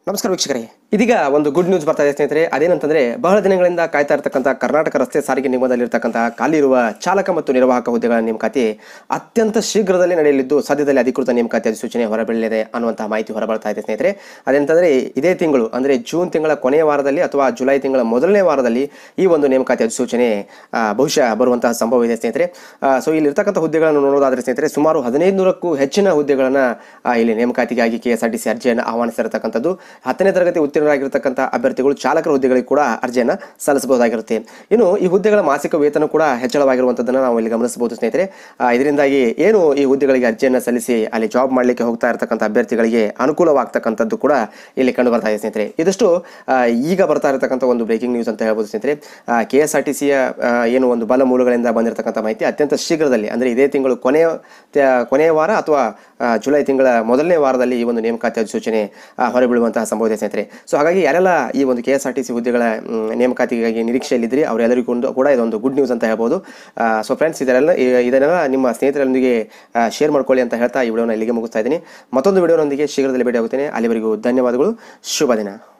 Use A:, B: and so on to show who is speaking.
A: ನಮಸ್ಕಾರ ವೀಕ್ಷಕರೇ ಇದೀಗ ಒಂದು ಗುಡ್ ನ್ಯೂಸ್ ಬರ್ತಾ ಇದೆ ಸ್ನೇಹಿತರೆ ಅದೇನಂತಂದ್ರೆ ಬಹಳ ದಿನಗಳಿಂದ ಕಾಯ್ತಾ ಇರತಕ್ಕಂಥ ಕರ್ನಾಟಕ ರಸ್ತೆ ಸಾರಿಗೆ ನಿಗಮದಲ್ಲಿರ್ತಕ್ಕಂಥ ಖಾಲಿ ಇರುವ ಚಾಲಕ ಮತ್ತು ನಿರ್ವಾಹಕ ಹುದ್ದೆಗಳ ನೇಮಕಾತಿ ಅತ್ಯಂತ ಶೀಘ್ರದಲ್ಲೇ ನಡೆಯಲಿದ್ದು ಸದ್ಯದಲ್ಲಿ ಅಧಿಕೃತ ನೇಮಕಾತಿ ಅಧಿಸೂಚನೆ ಹೊರಬೀಳಲಿದೆ ಅನ್ನುವಂತಹ ಮಾಹಿತಿ ಹೊರಬರ್ತಾ ಇದೆ ಸ್ನೇಹಿತರೆ ಅದೇನಂತಂದ್ರೆ ಇದೇ ತಿಂಗಳು ಅಂದ್ರೆ ಜೂನ್ ತಿಂಗಳ ಕೊನೆಯ ವಾರದಲ್ಲಿ ಅಥವಾ ಜುಲೈ ತಿಂಗಳ ಮೊದಲನೇ ವಾರದಲ್ಲಿ ಈ ಒಂದು ನೇಮಕಾತಿ ಅಧಿಸೂಚನೆ ಆ, ಬಹುಶಃ ಬರುವಂತಹ ಸಂಭವ ಇದೆ ಸ್ನೇಹಿತರೆ ಸೊ ಇಲ್ಲಿ ಇರ್ತಕ್ಕಂಥ ಹುದ್ದೆಗಳನ್ನು ನೋಡೋದಾದ್ರೆ ಸ್ನೇಹಿತರೆ ಸುಮಾರು ಹದಿನೈದು ನೂರಕ್ಕೂ ಹೆಚ್ಚಿನ ಹುದ್ದೆಗಳನ್ನ ಆ, ಇಲ್ಲಿ ನೇಮಕಾತಿಗಾಗಿ K S R T C ಅರ್ಜಿಯನ್ನು ಆಹ್ವಾನಿಸಿರತಕ್ಕಂಥದ್ದು ಹತ್ತನೇ ತರಗತಿ ಉತ್ತೀರ್ಣರಾಗಿರ್ತಕ್ಕಂಥ ಅಭ್ಯರ್ಥಿಗಳು ಚಾಲಕರ ಹುದ್ದೆಗಳಿಗೆ ಕೂಡ ಅರ್ಜಿಯನ್ನು ಸಲ್ಲಿಸಬಹುದಾಗಿರುತ್ತೆ ಇನ್ನು ಈ ಹುದ್ದೆಗಳ ಮಾಸಿಕ ವೇತನ ಕೂಡ ಹೆಚ್ಚಳವಾಗಿರುವಂಥದ್ದನ್ನು ನಾವು ಇಲ್ಲಿ ಗಮನಿಸಬಹುದು ಸ್ನೇಹಿತರೆ ಆ, ಇದರಿಂದಾಗಿ ಏನು ಈ ಹುದ್ದೆಗಳಿಗೆ ಅರ್ಜಿಯನ್ನು ಸಲ್ಲಿಸಿ ಅಲ್ಲಿ ಜಾಬ್ ಮಾಡಲಿಕ್ಕೆ ಹೋಗ್ತಾ ಇರತಕ್ಕಂಥ ಅಭ್ಯರ್ಥಿಗಳಿಗೆ ಅನುಕೂಲವಾಗ್ತಕ್ಕಂಥದ್ದು ಕೂಡ ಇಲ್ಲಿ ಕಂಡು ಬರ್ತಾ ಇದೆ ಸ್ನೇಹಿತರೆ ಇದಷ್ಟು ಆ, ಈಗ ಬರ್ತಾ ಇರತಕ್ಕಂಥ ಒಂದು ಬ್ರೇಕಿಂಗ್ ನ್ಯೂಸ್ ಅಂತ ಹೇಳ್ಬೋದು ಸ್ನೇಹಿತರೆ ಕೆ ಎಸ್ ಆರ್ ಟಿ ಸಿಯ ಏನು ಒಂದು ಬಲ ಮೂಲಗಳಿಂದ ಬಂದಿರತಕ್ಕಂಥ ಮಾಹಿತಿ ಅತ್ಯಂತ ಶೀಘ್ರದಲ್ಲಿ ಅಂದರೆ ಇದೇ ತಿಂಗಳು ಕೊನೆಯ ತ- ಕೊನೆಯ ವಾರ ಅಥವಾ ಆ, ಜುಲೈ ತಿಂಗಳ ಮೊದಲನೇ ವಾರದಲ್ಲಿ ಈ ಒಂದು ನೇಮಕಾತಿ ಅಧಿಸೂಚನೆ ಆ, ಹೊರಬೀಳುವಂತಹ ಸಂಭವ ಇದೆ ಸ್ನೇಹಿತರೆ ಸೊ ಹಾಗಾಗಿ ಯಾರೆಲ್ಲ ಈ ಒಂದು K S R T C ಹುದ್ದೆಗಳ ಮ್, ನೇಮಕಾತಿಗಾಗಿ ನಿರೀಕ್ಷೆಯಲ್ಲಿದ್ದರೆ ಅವರೆಲ್ಲರಿಗೂ ಒಂದು- ಕೂಡ ಇದೊಂದು ಗುಡ್ ನ್ಯೂಸ್ ಅಂತ ಹೇಳ್ಬೋದು ಸೊ ಫ್ರೆಂಡ್ಸ್ ಇದರೆಲ್ಲ ಇ- ಇದನ್ನೆಲ್ಲ ನಿಮ್ಮ ಸ್ನೇಹಿತರೊಂದಿಗೆ ಶೇರ್ ಮಾಡ್ಕೊಳ್ಳಿ ಅಂತ ಹೇಳ್ತಾ ಈ ವಿಡಿಯೋನ ಇಲ್ಲಿಗೆ ಮುಗಿಸ್ತಾ ಇದ್ದೀನಿ ಮತ್ತೊಂದು ವಿಡಿಯೋನೊಂದಿಗೆ ಶೀಘ್ರದಲ್ಲಿ ಭೇಟಿ ಆಗುತ್ತೇನೆ ಅಲ್ಲಿವರೆಗೂ ಧನ್ಯವಾದಗಳು ಶುಭ ದಿನ